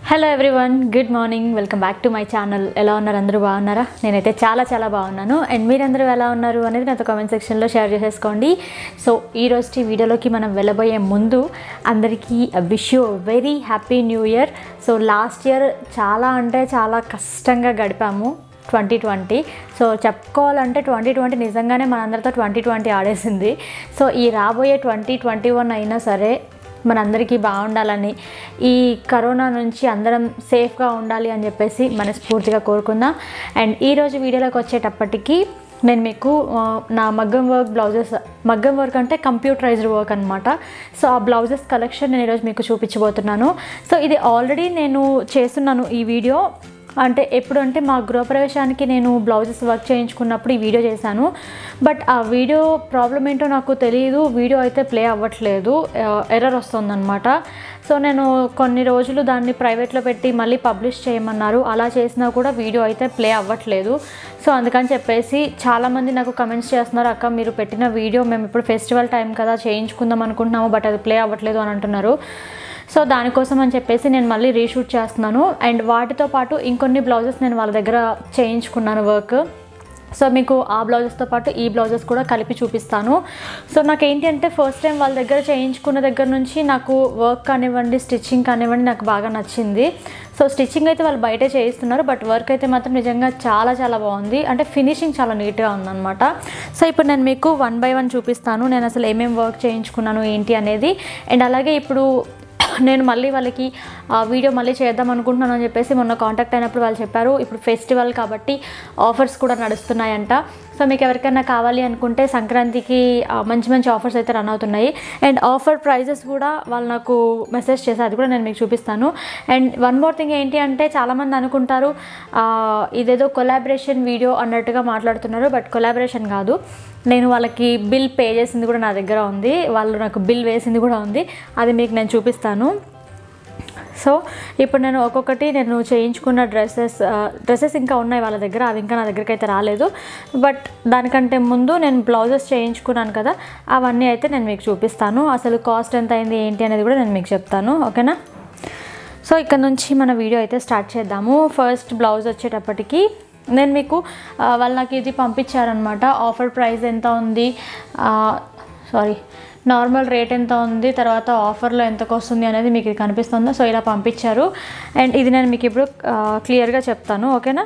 Hello everyone good morning welcome back to my channel ఎలా ఉన్నారు అందరూ బాగున్నారా నేనైతే చాలా చాలా బాగున్నాను అండ్ మీరందరూ ఎలా ఉన్నారు అనేది నాతో కామెంట్ సెక్షన్లో షేర్ చేసేసుకోండి సో ఈ రోజు వీడియోలోకి మనం వెళ్ళబోయే ముందు అందరికీ wish you very happy new year so last year చాలా అంటే చాలా కష్టంగా గడిపాము ట్వంటీ ట్వంటీ సో చెప్పుకోవాలంటే ట్వంటీ ట్వంటీ నిజంగానే మనందరితో ట్వంటీ ట్వంటీ ఆడేసింది సో ఈ రాబోయే ట్వంటీ ట్వంటీ వన్ అయినా సరే మనందరికీ బాగుండాలని ఈ కరోనా నుంచి అందరం సేఫ్గా ఉండాలి అని చెప్పేసి మనస్ఫూర్తిగా కోరుకుందాం అండ్ ఈరోజు వీడియోలోకి వచ్చేటప్పటికి నేను మీకు ఆ, నా మగ్గం వర్క్ బ్లౌజెస్ మగ్గం వర్క్ అంటే కంప్యూటరైజ్డ్ వర్క్ అనమాట సో ఆ బ్లౌజెస్ కలెక్షన్ నేను ఈరోజు మీకు చూపించబోతున్నాను సో ఇది ఆల్రెడీ నేను చేస్తున్నాను ఈ వీడియో అంటే ఎప్పుడు అంటే మా గృహప్రవేశానికి నేను బ్లౌజెస్ వర్క్ చేయించుకున్నప్పుడు ఈ వీడియో చేశాను బట్ ఆ వీడియో ప్రాబ్లం ఏంటో నాకు తెలియదు వీడియో అయితే ప్లే అవ్వట్లేదు ఎర్రర్ వస్తుందన్నమాట సో నేను కొన్ని రోజులు దాన్ని ప్రైవేట్లో పెట్టి మళ్ళీ పబ్లిష్ చేయమన్నారు అలా చేసినా కూడా వీడియో అయితే ప్లే అవ్వట్లేదు సో అందుకని చెప్పేసి చాలామంది నాకు కమెంట్స్ చేస్తున్నారు అక్క మీరు పెట్టిన వీడియో మేము ఇప్పుడు ఫెస్టివల్ టైం కదా చేయించుకుందాం అనుకుంటున్నాము బట్ అది ప్లే అవ్వట్లేదు అని అంటున్నారు సో దానికోసం అని చెప్పేసి నేను మళ్ళీ రీషూట్ చేస్తున్నాను అండ్ వాటితో పాటు ఇంకొన్ని బ్లౌజెస్ నేను వాళ్ళ దగ్గర చేయించుకున్నాను వర్క్ సో మీకు ఆ బ్లౌజెస్తో పాటు ఈ బ్లౌజెస్ కూడా కలిపి చూపిస్తాను సో నాకు ఏంటి అంటే ఫస్ట్ టైం వాళ్ళ దగ్గర చేయించుకున్న దగ్గర నుంచి నాకు వర్క్ కానివ్వండి స్టిచ్చింగ్ కానివ్వండి నాకు బాగా నచ్చింది సో స్టిచ్చింగ్ అయితే వాళ్ళు బయటే చేయిస్తున్నారు బట్ వర్క్ అయితే మాత్రం నిజంగా చాలా చాలా బాగుంది అంటే ఫినిషింగ్ చాలా నీట్గా ఉందన్నమాట సో ఇప్పుడు నేను మీకు వన్ బై వన్ చూపిస్తాను నేను అసలు ఏమేమి వర్క్ చేయించుకున్నాను ఏంటి అనేది అండ్ అలాగే ఇప్పుడు నేను మళ్ళీ వాళ్ళకి ఆ వీడియో మళ్ళీ చేద్దాం అనుకుంటున్నాను అని చెప్పేసి మొన్న కాంటాక్ట్ అయినప్పుడు వాళ్ళు చెప్పారు ఇప్పుడు ఫెస్టివల్ కాబట్టి ఆఫర్స్ కూడా నడుస్తున్నాయంట సో మీకు ఎవరికైనా కావాలి అనుకుంటే సంక్రాంతికి ఆ, మంచి మంచి ఆఫర్స్ అయితే రన్ అవుతున్నాయి అండ్ ఆఫర్ ప్రైజెస్ కూడా వాళ్ళు నాకు మెసేజ్ చేశారు అది కూడా నేను మీకు చూపిస్తాను అండ్ వన్ మోర్ థింగ్ ఏంటి అంటే చాలామంది అనుకుంటారు ఆ, ఇదేదో కొలాబరేషన్ వీడియో అన్నట్టుగా మాట్లాడుతున్నారు బట్ కొలాబరేషన్ కాదు నేను వాళ్ళకి బిల్ పే చేసింది కూడా నా దగ్గర ఉంది వాళ్ళు నాకు బిల్ వేసింది కూడా ఉంది అది మీకు నేను చూపిస్తాను సో ఇప్పుడు నేను ఒక్కొక్కటి నేను చేయించుకున్న డ్రెస్సెస్ డ్రెస్సెస్ ఇంకా ఉన్నాయి వాళ్ళ దగ్గర అవి ఇంకా నా దగ్గరికి అయితే రాలేదు బట్ దానికంటే ముందు నేను బ్లౌజెస్ చేయించుకున్నాను కదా అవన్నీ అయితే నేను మీకు చూపిస్తాను అసలు కాస్ట్ ఎంత అయింది ఏంటి అనేది కూడా నేను మీకు చెప్తాను ఓకేనా సో ఇక్కడ నుంచి మన వీడియో అయితే స్టార్ట్ చేద్దాము ఫస్ట్ బ్లౌజ్ వచ్చేటప్పటికి నేను మీకు ఆ, వాళ్ళు నాకు ఇది పంపించారనమాట ఆఫర్ ప్రైస్ ఎంత ఉంది సారీ నార్మల్ రేట్ ఎంత ఉంది తర్వాత ఆఫర్లో ఎంతకు వస్తుంది అనేది మీకు ఇది కనిపిస్తుందో సో ఇలా పంపించారు అండ్ ఇది నేను మీకు ఇప్పుడు క్లియర్గా చెప్తాను ఓకేనా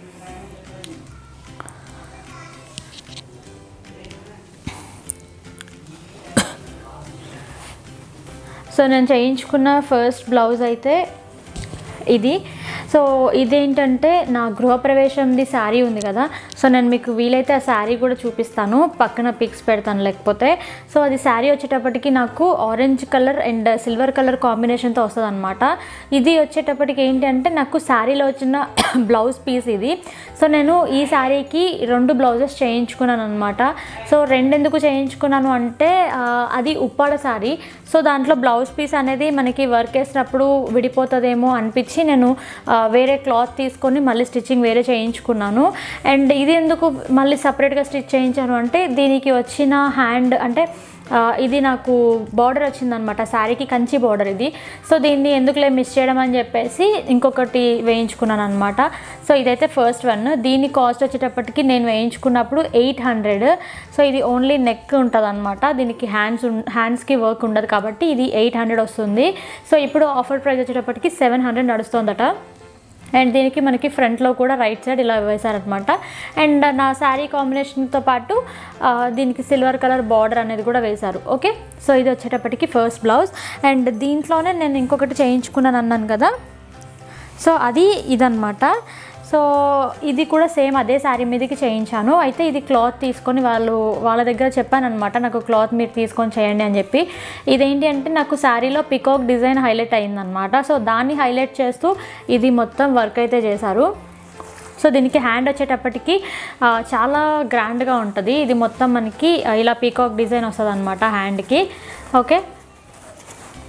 సో నేను చేయించుకున్న ఫస్ట్ బ్లౌజ్ అయితే ఇది సో ఇదేంటంటే నా గృహప్రవేశంది శారీ ఉంది కదా సో నేను మీకు వీలైతే ఆ శారీ కూడా చూపిస్తాను పక్కన పిక్స్ పెడతాను లేకపోతే సో అది శారీ వచ్చేటప్పటికి నాకు orange colour and silver colour కాంబినేషన్తో వస్తుంది అనమాట ఇది వచ్చేటప్పటికి ఏంటి అంటే నాకు శారీలో వచ్చిన బ్లౌజ్ పీస్ ఇది సో నేను ఈ శారీకి రెండు బ్లౌజెస్ చేయించుకున్నాను అనమాట సో రెండెందుకు చేయించుకున్నాను అంటే ఆ, అది ఉప్పాడ శారీ సో దాంట్లో బ్లౌజ్ పీస్ అనేది మనకి వర్క్ వేసినప్పుడు విడిపోతుందేమో అనిపించి నేను ఆ, వేరే క్లాత్ తీసుకొని మళ్ళీ స్టిచ్చింగ్ వేరే చేయించుకున్నాను అండ్ ఇది ఎందుకు మళ్ళీ సపరేట్గా స్టిచ్ చేయించాను అంటే దీనికి వచ్చిన హ్యాండ్ అంటే ఆ, ఇది నాకు బార్డర్ వచ్చిందనమాట శారీకి కంచి బార్డర్ ఇది సో దీన్ని ఎందుకులే మిస్ చేయడం అని చెప్పేసి ఇంకొకటి వేయించుకున్నాను అనమాట సో ఇదైతే ఫస్ట్ వన్ దీని కాస్ట్ వచ్చేటప్పటికి నేను వేయించుకున్నప్పుడు ఎయిట్ హండ్రెడ్ సో ఇది ఓన్లీ నెక్ ఉంటుంది అనమాట దీనికి హ్యాండ్స్ హ్యాండ్స్కి వర్క్ ఉండదు కాబట్టి ఇది ఎయిట్ హండ్రెడ్ వస్తుంది సో ఇప్పుడు ఆఫర్ ప్రైస్ వచ్చేటప్పటికి సెవెన్ హండ్రెడ్ నడుస్తుందట అండ్ దీనికి మనకి ఫ్రంట్లో కూడా రైట్ సైడ్ ఇలా వేశారనమాట అండ్ నా శారీ కాంబినేషన్తో పాటు ఆ, దీనికి సిల్వర్ కలర్ బార్డర్ అనేది కూడా వేశారు ఓకే సో ఇది వచ్చేటప్పటికి ఫస్ట్ బ్లౌజ్ అండ్ దీంట్లోనే నేను ఇంకొకటి చేయించుకున్నాను అన్నాను కదా సో అది ఇదనమాట సో ఇది కూడా సేమ్ అదే శారీ మీదకి చేయించాను అయితే ఇది క్లాత్ తీసుకొని వాళ్ళు వాళ్ళ దగ్గర చెప్పాను అనమాట నాకు క్లాత్ మీరు తీసుకొని చేయండి అని చెప్పి ఇదేంటి అంటే నాకు శారీలో పికాక్ డిజైన్ హైలైట్ అయిందనమాట సో దాన్ని హైలైట్ చేస్తూ ఇది మొత్తం వర్క్ అయితే చేశారు సో దీనికి హ్యాండ్ వచ్చేటప్పటికి ఆ, చాలా గ్రాండ్గా ఉంటుంది ఇది మొత్తం మనకి ఆ, ఇలా పీకాక్ డిజైన్ వస్తుంది అనమాట హ్యాండ్కి ఓకే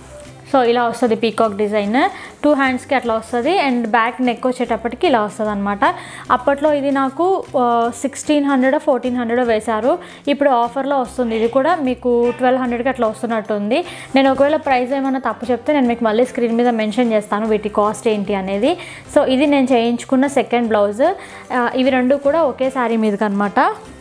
సో ఇలా వస్తుంది పీకాక్ డిజైన్ టూ హ్యాండ్స్కి అట్లా వస్తుంది అండ్ బ్యాక్ నెక్ వచ్చేటప్పటికి ఇలా వస్తుంది అనమాట అప్పట్లో ఇది నాకు సిక్స్టీన్ హండ్రెడ్ ఫోర్టీన్ హండ్రెడ్ వేశారు ఇప్పుడు ఆఫర్లో వస్తుంది ఇది కూడా మీకు ట్వెల్వ్ హండ్రెడ్కి అట్లా వస్తున్నట్టుంది నేను ఒకవేళ ప్రైస్ ఏమైనా తప్పు చెప్తే నేను మీకు మళ్ళీ స్క్రీన్ మీద మెన్షన్ చేస్తాను వీటి కాస్ట్ ఏంటి అనేది సో ఇది నేను చేయించుకున్న సెకండ్ బ్లౌజ్ ఇవి రెండు కూడా ఒకే శారీ మీదకి అనమాట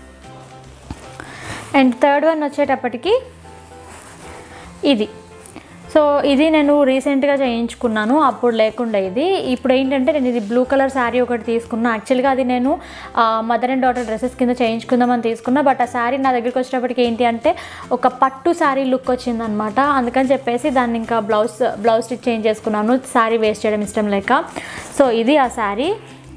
అండ్ థర్డ్ వన్ వచ్చేటప్పటికి ఇది సో ఇది నేను రీసెంట్గా చేయించుకున్నాను అప్పుడు లేకుండా ఇది ఇప్పుడు ఏంటంటే నేను ఇది బ్లూ కలర్ శారీ ఒకటి తీసుకున్నా యాక్చువల్గా అది నేను మదర్ అండ్ డాటర్ డ్రెస్సెస్ కింద చేయించుకుందామని తీసుకున్నా బట్ ఆ శారీ నా దగ్గరికి వచ్చేటప్పటికి ఏంటి అంటే ఒక పట్టు శారీ లుక్ వచ్చిందనమాట అందుకని చెప్పేసి దాన్ని ఇంకా బ్లౌజ్ బ్లౌజ్ స్టిచ్ చేంజ్ చేసుకున్నాను శారీ వేస్ట్ చేయడం ఇష్టం లేక సో ఇది ఆ శారీ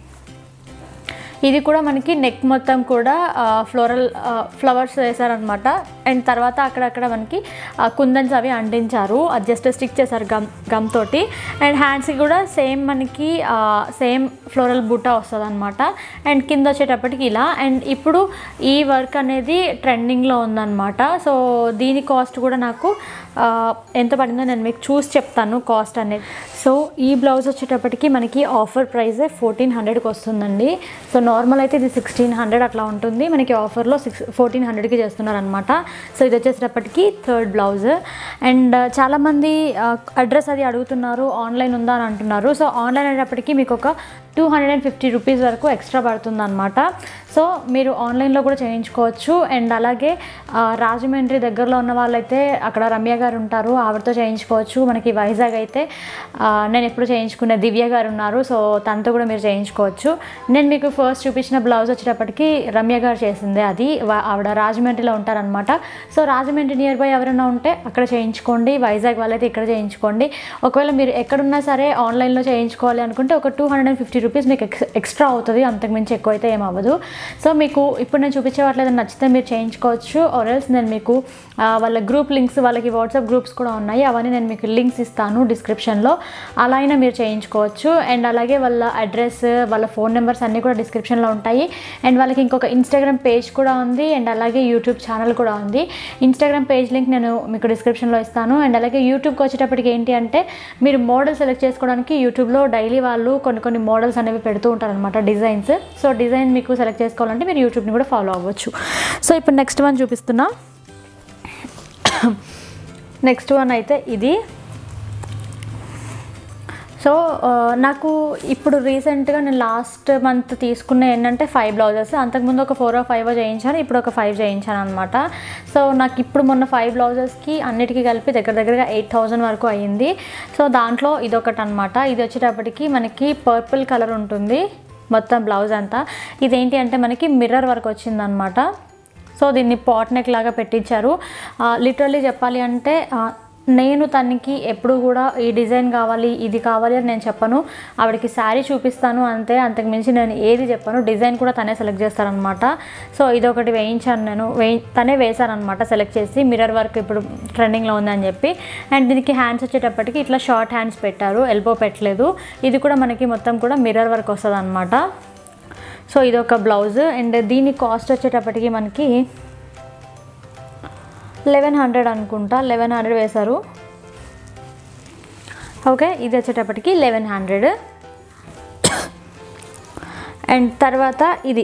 ఇది కూడా మనకి నెక్ మొత్తం కూడా ఫ్లోరల్ ఫ్లవర్స్ వేశారనమాట అండ్ తర్వాత అక్కడక్కడ మనకి ఆ, కుందన్స్ అవి అంటించారు అది జస్ట్ స్టిక్ చేశారు గమ్ గమ్ తోటి అండ్ హ్యాండ్స్కి కూడా సేమ్ మనకి సేమ్ ఫ్లోరల్ బూటా వస్తుంది అనమాట అండ్ కింద వచ్చేటప్పటికి ఇలా అండ్ ఇప్పుడు ఈ వర్క్ అనేది ట్రెండింగ్లో ఉందన్నమాట సో దీని కాస్ట్ కూడా నాకు ఆ, ఎంత పడిందో నేను మీకు చూసి చెప్తాను కాస్ట్ అనేది సో ఈ బ్లౌజ్ వచ్చేటప్పటికి మనకి ఆఫర్ ప్రైస్ ఫోర్టీన్ హండ్రెడ్కి వస్తుందండి సో నార్మల్ అయితే ఇది సిక్స్టీన్ హండ్రెడ్ అట్లా ఉంటుంది మనకి ఆఫర్లో సిక్స్ ఫోర్టీన్ హండ్రెడ్కి చేస్తున్నారనమాట సో ఇది వచ్చేటప్పటికి థర్డ్ బ్లౌజ్ అండ్ చాలామంది అడ్రస్ అది అడుగుతున్నారు ఆన్లైన్ ఉందా అని అంటున్నారు సో ఆన్లైన్ అనేటప్పటికి మీకు ఒక two hundred and fifty rupees వరకు ఎక్స్ట్రా పడుతుంది అనమాట సో మీరు ఆన్లైన్లో కూడా చేయించుకోవచ్చు అండ్ అలాగే ఆ, రాజమండ్రి దగ్గరలో ఉన్న వాళ్ళైతే అక్కడ రమ్య గారు ఉంటారు ఆవిడతో చేయించుకోవచ్చు మనకి వైజాగ్ అయితే ఆ, నేను ఎప్పుడు చేయించుకునే దివ్య గారు ఉన్నారు సో తనతో కూడా మీరు చేయించుకోవచ్చు నేను మీకు ఫస్ట్ చూపించిన బ్లౌజ్ వచ్చేటప్పటికి రమ్య గారు చేసిందే అది వా- ఆవిడ రాజమండ్రిలో ఉంటారనమాట సో రాజమండ్రి నియర్ బై ఎవరైనా ఉంటే అక్కడ చేయించుకోండి వైజాగ్ వాళ్ళైతే ఇక్కడ చేయించుకోండి ఒకవేళ మీరు ఎక్కడున్నా సరే ఆన్లైన్లో చేయించుకోవాలి అనుకుంటే ఒక two hundred and fifty rupees మీకు ఎక్స్ ఎక్స్ట్రా అవుతుంది అంతకుమించి ఎక్కువ అయితే ఏం అవ్వదు సో మీకు ఇప్పుడు నేను చూపించే వాటిలో ఏదైనా నచ్చితే మీరు చేయించుకోవచ్చు ఆర్ఎల్స్ నేను మీకు ఆ, వాళ్ళ గ్రూప్ లింక్స్ వాళ్ళకి వాట్సాప్ గ్రూప్స్ కూడా ఉన్నాయి అవన్నీ నేను మీకు లింక్స్ ఇస్తాను డిస్క్రిప్షన్లో అలా అయినా మీరు చేయించుకోవచ్చు అండ్ అలాగే వాళ్ళ అడ్రస్ వాళ్ళ ఫోన్ నెంబర్స్ అన్నీ కూడా డిస్క్రిప్షన్లో ఉంటాయి అండ్ వాళ్ళకి ఇంకొక ఇన్స్టాగ్రామ్ పేజ్ కూడా ఉంది అండ్ అలాగే యూట్యూబ్ ఛానల్ కూడా ఉంది ఇన్స్టాగ్రామ్ పేజ్ లింక్ నేను మీకు డిస్క్రిప్షన్లో ఇస్తాను అండ్ అలాగే యూట్యూబ్కి వచ్చేటప్పటికి ఏంటి అంటే మీరు మోడల్ సెలెక్ట్ చేసుకోవడానికి యూట్యూబ్లో డైలీ వాళ్ళు కొన్ని కొన్ని మోడల్స్ అనేవి పెడుతూ ఉంటారనమాట డిజైన్స్ సో డిజైన్ మీకు సెలెక్ట్ చేసుకోవాలంటే మీరు యూట్యూబ్ని కూడా ఫాలో అవ్వచ్చు సో ఇప్పుడు నెక్స్ట్ వన్ చూపిస్తున్నా నెక్స్ట్ వన్ అయితే ఇది సో ఆ, నాకు ఇప్పుడు రీసెంట్గా నేను లాస్ట్ మంత్ తీసుకున్న ఏంటంటే ఫైవ్ బ్లౌజెస్ అంతకుముందు ఒక ఫోర్ ఫైవ్ చేయించాను ఇప్పుడు ఒక ఫైవ్ చేయించాను అనమాట సో నాకు ఇప్పుడు మొన్న ఫైవ్ బ్లౌజెస్కి అన్నిటికీ కలిపి దగ్గర దగ్గరగా ఎయిట్ థౌజండ్ వరకు అయ్యింది సో దాంట్లో ఇదొకటి అనమాట ఇది వచ్చేటప్పటికి మనకి పర్పుల్ కలర్ ఉంటుంది మొత్తం బ్లౌజ్ అంతా ఇదేంటి అంటే మనకి మిర్రర్ వర్క్ వచ్చిందనమాట సో దీన్ని పాట్ నెక్ లాగా పెట్టించారు లిటరల్లీ చెప్పాలి అంటే ఆ, నేను తనకి ఎప్పుడు కూడా ఈ డిజైన్ కావాలి ఇది కావాలి అని నేను చెప్పను ఆవిడకి శారీ చూపిస్తాను అంతే అంతకు మించి నేను ఏది చెప్పను డిజైన్ కూడా తనే సెలెక్ట్ చేస్తారనమాట సో ఇదొకటి వేయించాను నేను వేయి తనే వేశారనమాట సెలెక్ట్ చేసి మిర్రర్ వర్క్ ఇప్పుడు ట్రెండింగ్లో ఉందని చెప్పి అండ్ దీనికి హ్యాండ్స్ వచ్చేటప్పటికి ఇట్లా షార్ట్ హ్యాండ్స్ పెట్టారు ఎల్బో పెట్టలేదు ఇది కూడా మనకి మొత్తం కూడా మిర్రర్ వర్క్ వస్తుంది అనమాట సో ఇది ఒక బ్లౌజ్ అండ్ దీని కాస్ట్ వచ్చేటప్పటికి మనకి లెవెన్ హండ్రెడ్ అనుకుంటా లెవెన్ హండ్రెడ్ వేశారు ఓకే ఇది వచ్చేటప్పటికి లెవెన్ హండ్రెడ్ అండ్ తర్వాత ఇది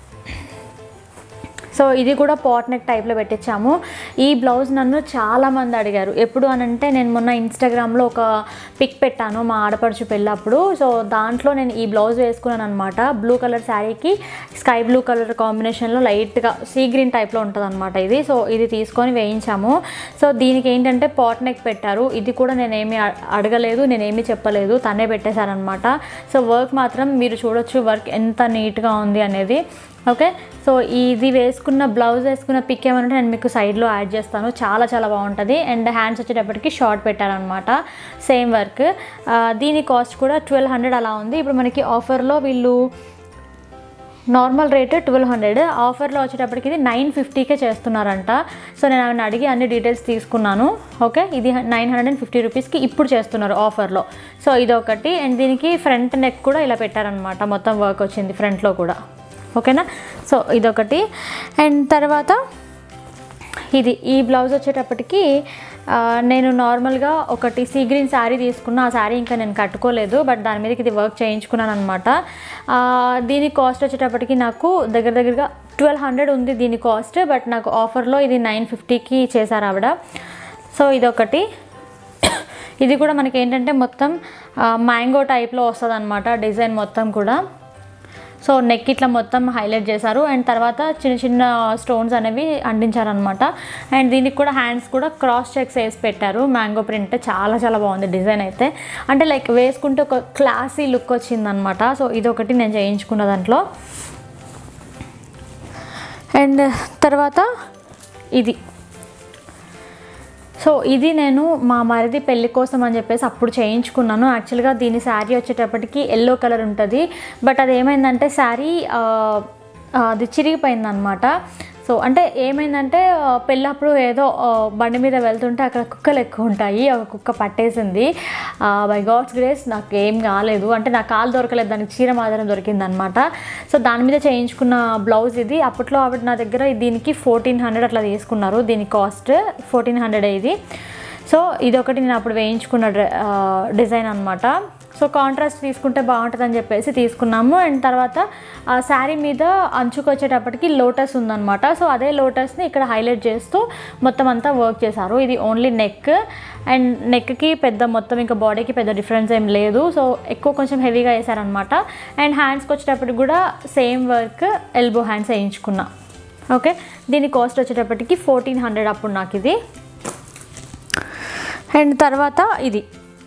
సో ఇది కూడా పాట్ నెక్ టైప్లో పెట్టించాము ఈ బ్లౌజ్ నన్ను చాలామంది అడిగారు ఎప్పుడు అని అంటే నేను మొన్న ఇన్స్టాగ్రామ్లో ఒక పిక్ పెట్టాను మా ఆడపడుచు పెళ్ళప్పుడు సో దాంట్లో నేను ఈ బ్లౌజ్ వేసుకున్నాను అనమాట బ్లూ కలర్ శారీకి స్కై బ్లూ కలర్ కాంబినేషన్లో లైట్గా సీ గ్రీన్ టైప్లో ఉంటుంది అనమాట ఇది సో ఇది తీసుకొని వేయించాము సో దీనికి ఏంటంటే పాట్ నెక్ పెట్టారు ఇది కూడా నేనేమి అ- అడగలేదు నేనేమి చెప్పలేదు తనే పెట్టేశారనమాట సో వర్క్ మాత్రం మీరు చూడొచ్చు వర్క్ ఎంత నీట్గా ఉంది అనేది ఓకే సో ఇది వేసుకున్న బ్లౌజ్ వేసుకున్న పిక్ ఏమంటే నేను మీకు సైడ్లో యాడ్ చేస్తాను చాలా చాలా బాగుంటుంది అండ్ హ్యాండ్స్ వచ్చేటప్పటికి షార్ట్ పెట్టారనమాట సేమ్ వర్క్ దీని కాస్ట్ కూడా ట్వెల్వ్ హండ్రెడ్ అలా ఉంది ఇప్పుడు మనకి ఆఫర్లో వీళ్ళు నార్మల్ రేట్ ట్వెల్వ్ హండ్రెడ్ ఆఫర్లో వచ్చేటప్పటికి ఇది నైన్ ఫిఫ్టీకే చేస్తున్నారంట సో నేను ఆమెను అడిగి అన్ని డీటెయిల్స్ తీసుకున్నాను ఓకే ఇది నైన్ హండ్రెడ్ అండ్ ఫిఫ్టీ రూపీస్కి ఇప్పుడు చేస్తున్నారు ఆఫర్లో సో ఇది ఒకటి అండ్ దీనికి ఫ్రంట్ నెక్ కూడా ఇలా పెట్టారనమాట మొత్తం వర్క్ వచ్చింది ఫ్రంట్లో కూడా ఓకేనా సో ఇదొకటి అండ్ తర్వాత ఇది ఈ బ్లౌజ్ వచ్చేటప్పటికి ఆ, నేను నార్మల్గా ఒకటి సీ గ్రీన్ శారీ తీసుకున్న ఆ శారీ ఇంకా నేను కట్టుకోలేదు బట్ దాని మీదకి ఇది వర్క్ చేయించుకున్నాను అనమాట దీని కాస్ట్ వచ్చేటప్పటికి నాకు దగ్గర దగ్గరగా ట్వెల్వ్ హండ్రెడ్ ఉంది దీని కాస్ట్ బట్ నాకు ఆఫర్లో ఇది నైన్ ఫిఫ్టీకి చేశారు ఆవిడ సో ఇదొకటి ఇది కూడా మనకి ఏంటంటే మొత్తం మ్యాంగో టైప్లో వస్తుంది అనమాట డిజైన్ మొత్తం కూడా సో నెక్ ఇట్లా మొత్తం హైలైట్ చేశారు అండ్ తర్వాత చిన్న చిన్న స్టోన్స్ అనేవి అంటించారనమాట అండ్ దీనికి కూడా హ్యాండ్స్ కూడా క్రాస్ చెక్స్ వేసి పెట్టారు మ్యాంగో ప్రింట్ చాలా చాలా బాగుంది డిజైన్ అయితే అంటే లైక్ వేసుకుంటే ఒక క్లాసీ లుక్ వచ్చిందనమాట సో ఇదొకటి నేను చేయించుకున్న దాంట్లో అండ్ తర్వాత ఇది సో ఇది నేను మా మరిది పెళ్లి కోసం అని చెప్పేసి అప్పుడు చేయించుకున్నాను యాక్చువల్గా దీని శారీ వచ్చేటప్పటికి ఎల్లో కలర్ ఉంటుంది బట్ అది ఏమైందంటే శారీ ఆ, ఆ, అది చిరిగిపోయిందనమాట సో అంటే ఏమైందంటే ఆ, పెళ్ళప్పుడు ఏదో ఆ, బండి మీద వెళ్తుంటే అక్కడ కుక్కలు ఎక్కువ ఉంటాయి ఒక కుక్క పట్టేసింది బై గాడ్స్ గ్రేస్ నాకు ఏం కాలేదు అంటే నా కాలు దొరకలేదు దానికి చీర మాత్రం దొరికిందనమాట సో దాని మీద చేయించుకున్న బ్లౌజ్ ఇది అప్పట్లో ఆవిడ నా దగ్గర దీనికి ఫోర్టీన్ హండ్రెడ్ అట్లా తీసుకున్నారు దీని కాస్ట్ ఫోర్టీన్ హండ్రెడ్ ఇది సో ఇది ఒకటి నేను అప్పుడు వేయించుకున్న డ్రె- ఆ, డిజైన్ అనమాట సో కాంట్రాస్ట్ తీసుకుంటే బాగుంటుందని చెప్పేసి తీసుకున్నాము అండ్ తర్వాత ఆ శారీ మీద అంచుకు వచ్చేటప్పటికి లోటస్ ఉందన్నమాట సో అదే లోటస్ని ఇక్కడ హైలైట్ చేస్తూ మొత్తం అంతా వర్క్ చేశారు ఇది ఓన్లీ నెక్ అండ్ నెక్కి పెద్ద మొత్తం ఇంకా బాడీకి పెద్ద డిఫరెన్స్ ఏం లేదు సో ఎక్కువ కొంచెం హెవీగా వేసారనమాట అండ్ హ్యాండ్స్కి వచ్చేటప్పటికి కూడా సేమ్ వర్క్ ఎల్బో హ్యాండ్స్ వేయించుకున్నా ఓకే దీని కాస్ట్ వచ్చేటప్పటికి ఫోర్టీన్ హండ్రెడ్ అప్పుడు నాకు ఇది అండ్ తర్వాత ఇది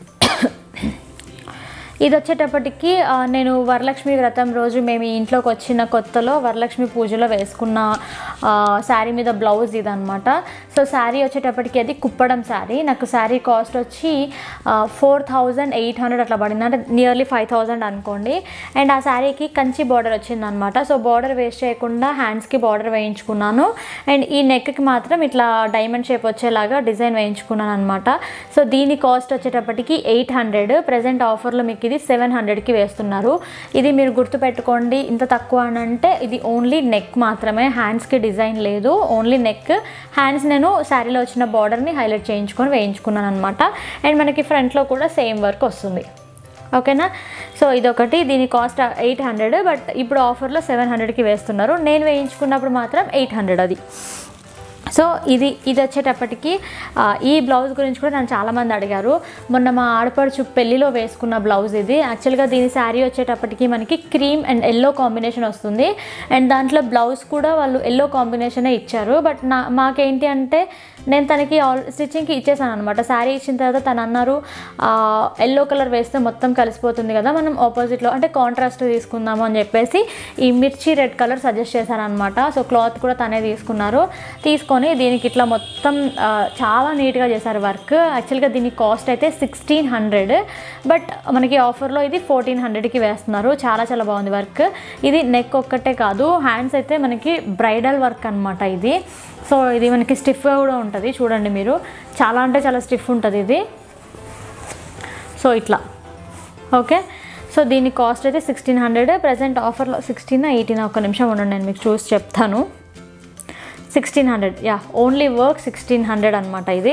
ఇది వచ్చేటప్పటికి ఆ, నేను వరలక్ష్మి వ్రతం రోజు మేము ఈ ఇంట్లోకి వచ్చిన కొత్తలో వరలక్ష్మి పూజలో వేసుకున్న ఆ, శారీ మీద బ్లౌజ్ ఇది అనమాట సో శారీ వచ్చేటప్పటికి అది కుప్పడం శారీ నాకు శారీ కాస్ట్ వచ్చి ఫోర్ థౌజండ్ ఎయిట్ హండ్రెడ్ అట్లా పడింది అంటే నియర్లీ ఫైవ్ థౌజండ్ అనుకోండి అండ్ ఆ శారీకి కంచి బార్డర్ వచ్చిందనమాట సో బార్డర్ వేస్ట్ చేయకుండా హ్యాండ్స్కి బార్డర్ వేయించుకున్నాను అండ్ ఈ నెక్కి మాత్రం ఇట్లా డైమండ్ షేప్ వచ్చేలాగా డిజైన్ వేయించుకున్నాను అనమాట సో దీని కాస్ట్ వచ్చేటప్పటికి ఎయిట్ హండ్రెడ్ ప్రజెంట్ ఆఫర్లో మీకు ఇది సెవెన్ హండ్రెడ్కి వేస్తున్నారు ఇది మీరు గుర్తుపెట్టుకోండి ఇంత తక్కువ అని అంటే ఇది ఓన్లీ నెక్ మాత్రమే హ్యాండ్స్కి డిజైన్ లేదు ఓన్లీ నెక్ హ్యాండ్స్ నేను శారీలో వచ్చిన బార్డర్ని హైలైట్ చేయించుకొని వేయించుకున్నాను అనమాట అండ్ మనకి ఫ్రంట్లో కూడా సేమ్ వర్క్ వస్తుంది ఓకేనా సో ఇదొకటి దీని కాస్ట్ ఎయిట్ హండ్రెడ్ బట్ ఇప్పుడు ఆఫర్లో సెవెన్ హండ్రెడ్కి వేస్తున్నారు నేను వేయించుకున్నప్పుడు మాత్రం ఎయిట్ హండ్రెడ్ అది సో ఇది ఇది వచ్చేటప్పటికి ఆ, ఈ బ్లౌజ్ గురించి కూడా నన్ను చాలామంది అడిగారు మొన్న మా ఆడపడుచు పెళ్లిలో వేసుకున్న బ్లౌజ్ ఇది యాక్చువల్గా దీని శారీ వచ్చేటప్పటికి మనకి క్రీమ్ అండ్ ఎల్లో కాంబినేషన్ వస్తుంది అండ్ దాంట్లో బ్లౌజ్ కూడా వాళ్ళు ఎల్లో కాంబినేషనే ఇచ్చారు బట్ నా మాకేంటి అంటే నేను తనకి ఆల్ స్టిచ్చింగ్కి ఇచ్చేసాను అనమాట శారీ ఇచ్చిన తర్వాత తను అన్నారు ఎల్లో కలర్ వేస్తే మొత్తం కలిసిపోతుంది కదా మనం ఆపోజిట్లో అంటే కాంట్రాస్ట్ తీసుకుందాము అని చెప్పేసి ఈ మిర్చి రెడ్ కలర్ సజెస్ట్ చేశాను అనమాట సో క్లాత్ కూడా తనే తీసుకున్నారు తీసుకొని దీనికి ఇట్లా మొత్తం ఆ, చాలా నీట్గా చేశారు వర్క్ యాక్చువల్గా దీని కాస్ట్ అయితే సిక్స్టీన్ హండ్రెడ్ బట్ మనకి ఆఫర్లో ఇది ఫోర్టీన్ హండ్రెడ్కి వేస్తున్నారు చాలా చాలా బాగుంది వర్క్ ఇది నెక్ ఒక్కటే కాదు హ్యాండ్స్ అయితే మనకి బ్రైడల్ వర్క్ అనమాట ఇది సో ఇది మనకి స్టిఫ్గా కూడా ఉంటుంది చూడండి మీరు చాలా అంటే చాలా స్టిఫ్ ఉంటుంది ఇది సో ఇట్లా ఓకే సో దీని కాస్ట్ అయితే సిక్స్టీన్ హండ్రెడ్ ప్రజెంట్ ఆఫర్లో సిక్స్టీన్ ఎయిటీన్ ఒక నిమిషం ఉండండి నేను మీకు చూసి చెప్తాను sixteen hundred yeah only work sixteen hundred అనమాట ఇది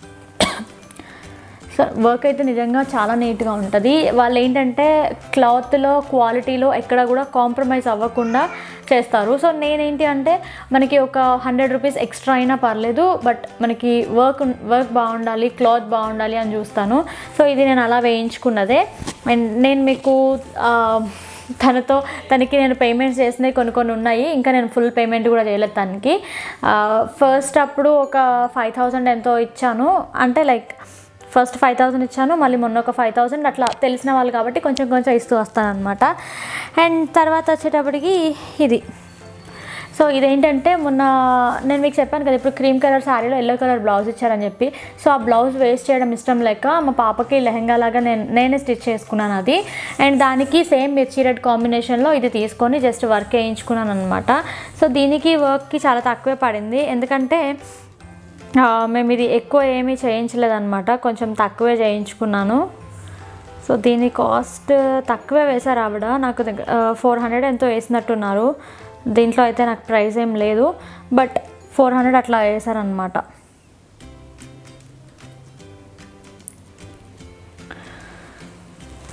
సో వర్క్ అయితే నిజంగా చాలా నీట్గా ఉంటుంది వాళ్ళు ఏంటంటే క్లాత్లో క్వాలిటీలో ఎక్కడ కూడా కాంప్రమైజ్ అవ్వకుండా చేస్తారు సో నేనేంటి అంటే మనకి ఒక హండ్రెడ్ రూపీస్ ఎక్స్ట్రా అయినా పర్లేదు బట్ మనకి వర్క్ వర్క్ బాగుండాలి క్లాత్ బాగుండాలి అని చూస్తాను సో ఇది నేను అలా వేయించుకున్నదే అండ్ నేను మీకు ఆ, తనతో తనకి నేను పేమెంట్స్ చేసినవి కొన్ని కొన్ని ఉన్నాయి ఇంకా నేను ఫుల్ పేమెంట్ కూడా చేయలేదు తనకి ఫస్ట్ అప్పుడు ఒక ఫైవ్ థౌజండ్ ఎంతో ఇచ్చాను అంటే లైక్ ఫస్ట్ ఫైవ్ థౌసండ్ ఇచ్చాను మళ్ళీ మొన్న ఒక ఫైవ్ థౌసండ్ అట్లా తెలిసిన వాళ్ళు కాబట్టి కొంచెం కొంచెం ఇస్తూ వస్తానమాట అండ్ తర్వాత వచ్చేటప్పటికి ఇది సో ఇదేంటంటే మొన్న నేను మీకు చెప్పాను కదా ఇప్పుడు క్రీమ్ కలర్ శారీలో ఎల్లో కలర్ బ్లౌజ్ ఇచ్చారని చెప్పి సో ఆ బ్లౌజ్ వేస్ట్ చేయడం ఇష్టం లేక మా పాపకి లెహంగా లాగా నేను నేనే స్టిచ్ చేసుకున్నాను అది అండ్ దానికి సేమ్ మిర్చి రెడ్ కాంబినేషన్లో ఇది తీసుకొని జస్ట్ వర్క్ వేయించుకున్నాను అనమాట సో దీనికి వర్క్కి చాలా తక్కువే పడింది ఎందుకంటే ఆ, మేము ఇది ఎక్కువ ఏమీ చేయించలేదన్నమాట కొంచెం తక్కువే చేయించుకున్నాను సో దీని కాస్ట్ తక్కువే వేశారు ఆవిడ నాకు దగ్గర ఫోర్ హండ్రెడ్ ఎంతో వేసినట్టున్నారు దీంట్లో అయితే నాకు ప్రైస్ ఏం లేదు బట్ ఫోర్ హండ్రెడ్ అట్లా వేశారనమాట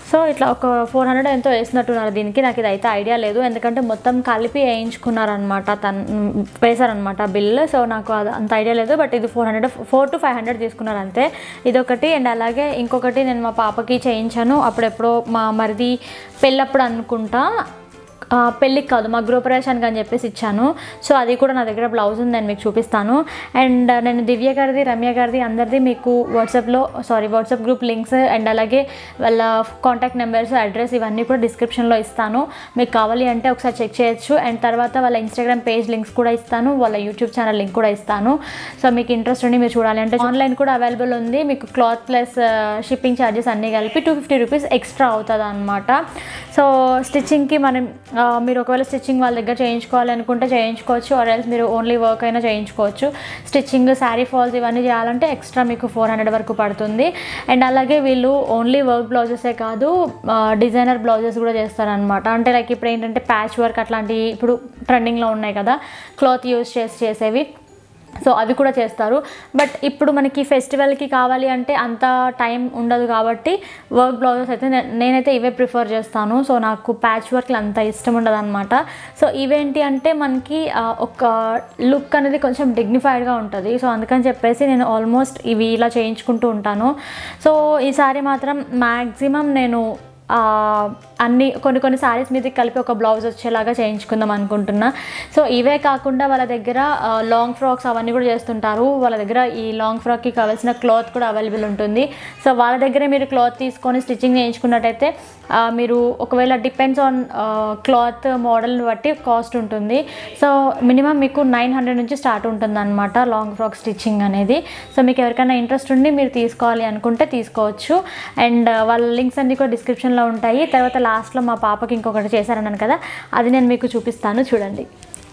సో ఇట్లా ఒక ఫోర్ హండ్రెడ్ ఎంతో వేసినట్టున్నారు దీనికి నాకు ఇది అయితే ఐడియా లేదు ఎందుకంటే మొత్తం కలిపి వేయించుకున్నారనమాట తను వేశారనమాట బిల్ సో నాకు అది అంత ఐడియా లేదు బట్ ఇది four hundred four to five hundred తీసుకున్నారు అంతే ఇదొకటి అండ్ అలాగే ఇంకొకటి నేను మా పాపకి చేయించాను అప్పుడెప్పుడో మా మరిది పెళ్ళప్పుడు అనుకుంటా ఆ, పెళ్ళికి కాదు మా గృహప్రవేశానికి అని చెప్పేసి ఇచ్చాను సో అది కూడా నా దగ్గర బ్లౌజ్ ఉంది నేను మీకు చూపిస్తాను అండ్ నేను దివ్య గారిది రమ్య గారిది అందరిది మీకు వాట్సాప్లో sorry WhatsApp group links and అలాగే వాళ్ళ కాంటాక్ట్ నెంబర్స్ అడ్రస్ ఇవన్నీ కూడా డిస్క్రిప్షన్లో ఇస్తాను మీకు కావాలి అంటే ఒకసారి చెక్ చేయొచ్చు అండ్ తర్వాత వాళ్ళ ఇన్స్టాగ్రామ్ పేజ్ లింక్స్ కూడా ఇస్తాను వాళ్ళ యూట్యూబ్ ఛానల్ లింక్ కూడా ఇస్తాను సో మీకు ఇంట్రెస్ట్ ఉండి మీరు చూడాలి అంటే ఆన్లైన్ కూడా అవైలబుల్ ఉంది మీకు క్లాత్ ప్లస్ షిప్పింగ్ ఛార్జెస్ అన్నీ కలిపి టూ ఫిఫ్టీ రూపీస్ ఎక్స్ట్రా అవుతుంది అనమాట సో స్టిచ్చింగ్కి మనం ఆ, మీరు ఒకవేళ స్టిచ్చింగ్ వాళ్ళ దగ్గర చేయించుకోవాలి అనుకుంటే చేయించుకోవచ్చు ఆర్ ఎల్స్ మీరు ఓన్లీ వర్క్ అయినా చేయించుకోవచ్చు స్టిచ్చింగ్ శారీ ఫాల్స్ ఇవన్నీ చేయాలంటే ఎక్స్ట్రా మీకు ఫోర్ హండ్రెడ్ వరకు పడుతుంది అండ్ అలాగే వీళ్ళు ఓన్లీ వర్క్ బ్లౌజెసే కాదు డిజైనర్ బ్లౌజెస్ కూడా చేస్తారనమాట అంటే లైక్ ఇప్పుడు ఏంటంటే ప్యాచ్ వర్క్ అట్లాంటివి ఇప్పుడు ట్రెండింగ్లో ఉన్నాయి కదా క్లాత్ యూస్ చేసి చేసేవి సో అవి కూడా చేస్తారు బట్ ఇప్పుడు మనకి ఫెస్టివల్కి కావాలి అంటే అంత టైం ఉండదు కాబట్టి వర్క్ బ్లౌజెస్ అయితే నే- నేనైతే ఇవే ప్రిఫర్ చేస్తాను సో నాకు ప్యాచ్ వర్క్లు అంత ఇష్టం ఉండదు అనమాట సో ఇవేంటి అంటే మనకి ఆ, ఒక లుక్ అనేది కొంచెం డిగ్నిఫైడ్గా ఉంటుంది సో అందుకని చెప్పేసి నేను ఆల్మోస్ట్ ఇవి ఇలా చేయించుకుంటూ ఉంటాను సో ఈసారి మాత్రం మ్యాక్సిమం నేను ఆ, అన్ని కొన్ని కొన్ని శారీస్ మీదకి కలిపి ఒక బ్లౌజ్ వచ్చేలాగా చేయించుకుందాం అనుకుంటున్నా సో ఇవే కాకుండా వాళ్ళ దగ్గర ఆ, లాంగ్ ఫ్రాక్స్ అవన్నీ కూడా చేస్తుంటారు వాళ్ళ దగ్గర ఈ లాంగ్ ఫ్రాక్కి కావాల్సిన క్లాత్ కూడా అవైలబుల్ ఉంటుంది సో వాళ్ళ దగ్గరే మీరు క్లాత్ తీసుకొని స్టిచ్చింగ్ చేయించుకున్నట్టయితే ఆ, మీరు ఒకవేళ డిపెండ్స్ ఆన్ క్లాత్ మోడల్ని బట్టి కాస్ట్ ఉంటుంది సో మినిమం మీకు నైన్ హండ్రెడ్ నుంచి స్టార్ట్ ఉంటుంది అనమాట లాంగ్ ఫ్రాక్ స్టిచ్చింగ్ అనేది సో మీకు ఎవరికైనా ఇంట్రెస్ట్ ఉండి మీరు తీసుకోవాలి అనుకుంటే తీసుకోవచ్చు అండ్ వాళ్ళ లింక్స్ అన్నీ కూడా డిస్క్రిప్షన్లో ఉంటాయి తర్వాత లాస్ట్లో మా పాపకి ఇంకొకటి చేశారన్నాను కదా అది నేను మీకు చూపిస్తాను చూడండి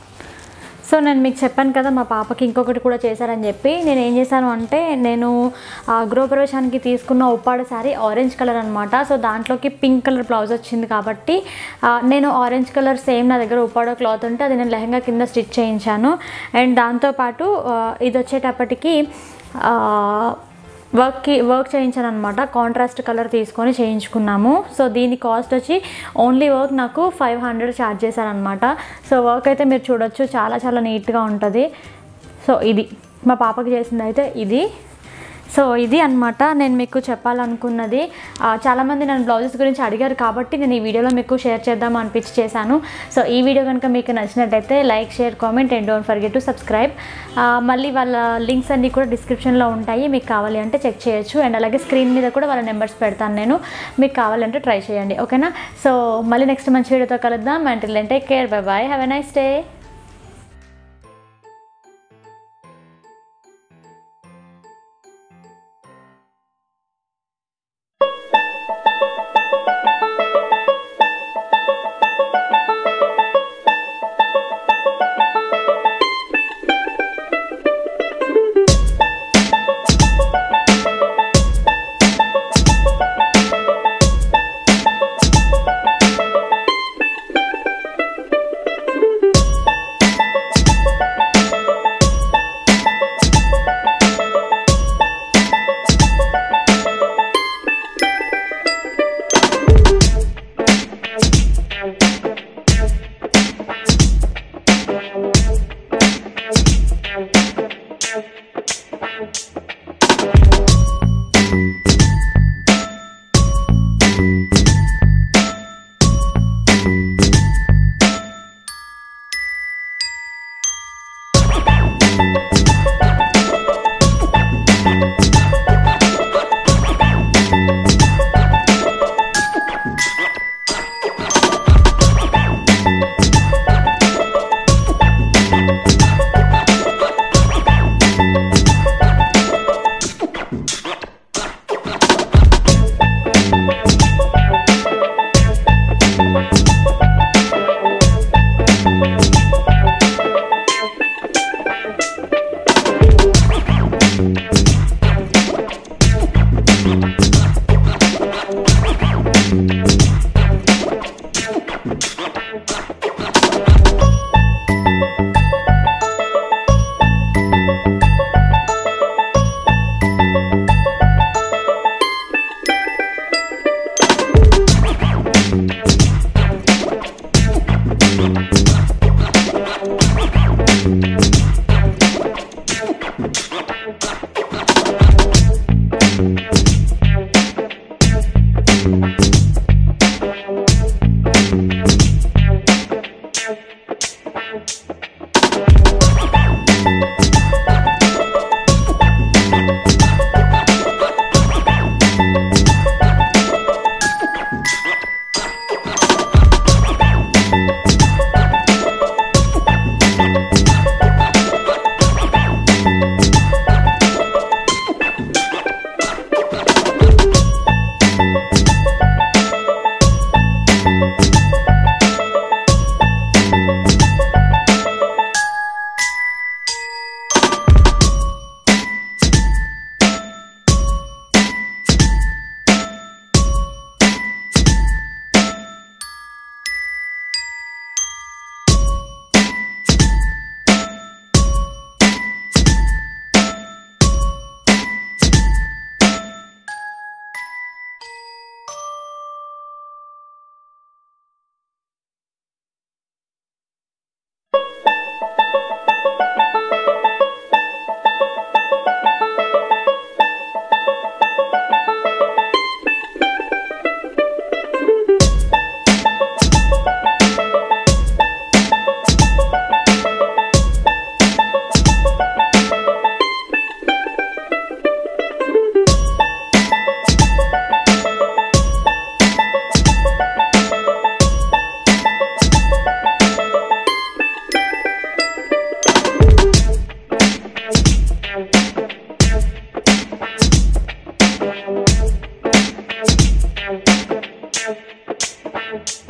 సో నేను మీకు చెప్పాను కదా మా పాపకి ఇంకొకటి కూడా చేశారని చెప్పి నేను ఏం చేశాను అంటే నేను ఆ, గృహప్రవేశానికి తీసుకున్న ఉప్పాడ శారీ ఆరెంజ్ కలర్ అనమాట సో దాంట్లోకి పింక్ కలర్ బ్లౌజ్ వచ్చింది కాబట్టి ఆ, నేను ఆరెంజ్ కలర్ సేమ్ నా దగ్గర ఉప్పాడ క్లాత్ ఉంటే అది నేను లెహంగా కింద స్టిచ్ చేయించాను అండ్ దాంతోపాటు ఆ, ఇది వచ్చేటప్పటికి ఆ, వర్క్కి వర్క్ చేయించాను అనమాట కాంట్రాస్ట్ కలర్ తీసుకొని చేయించుకున్నాము సో దీని కాస్ట్ వచ్చి ఓన్లీ వర్క్ నాకు ఫైవ్ హండ్రెడ్ ఛార్జ్ చేశారనమాట సో వర్క్ అయితే మీరు చూడొచ్చు చాలా చాలా నీట్గా ఉంటుంది సో ఇది మా పాపకి చేసింది అయితే ఇది సో ఇది అన్నమాట నేను మీకు చెప్పాలనుకున్నది ఆ, చాలామంది నన్ను బ్లౌజెస్ గురించి అడిగారు కాబట్టి నేను ఈ వీడియోలో మీకు షేర్ చేద్దాం అనిపించి చేశాను సో ఈ వీడియో కనుక మీకు నచ్చినట్టయితే like share comment and don't forget to subscribe మళ్ళీ వాళ్ళ లింక్స్ అన్నీ కూడా డిస్క్రిప్షన్లో ఉంటాయి మీకు కావాలి అంటే చెక్ చేయొచ్చు అండ్ అలాగే స్క్రీన్ మీద కూడా వాళ్ళ నెంబర్స్ పెడతాను నేను మీకు కావాలంటే ట్రై చేయండి ఓకేనా సో మళ్ళీ నెక్స్ట్ మంచి వీడియోతో కలుద్దాం until take care bye bye have a nice day Thank you.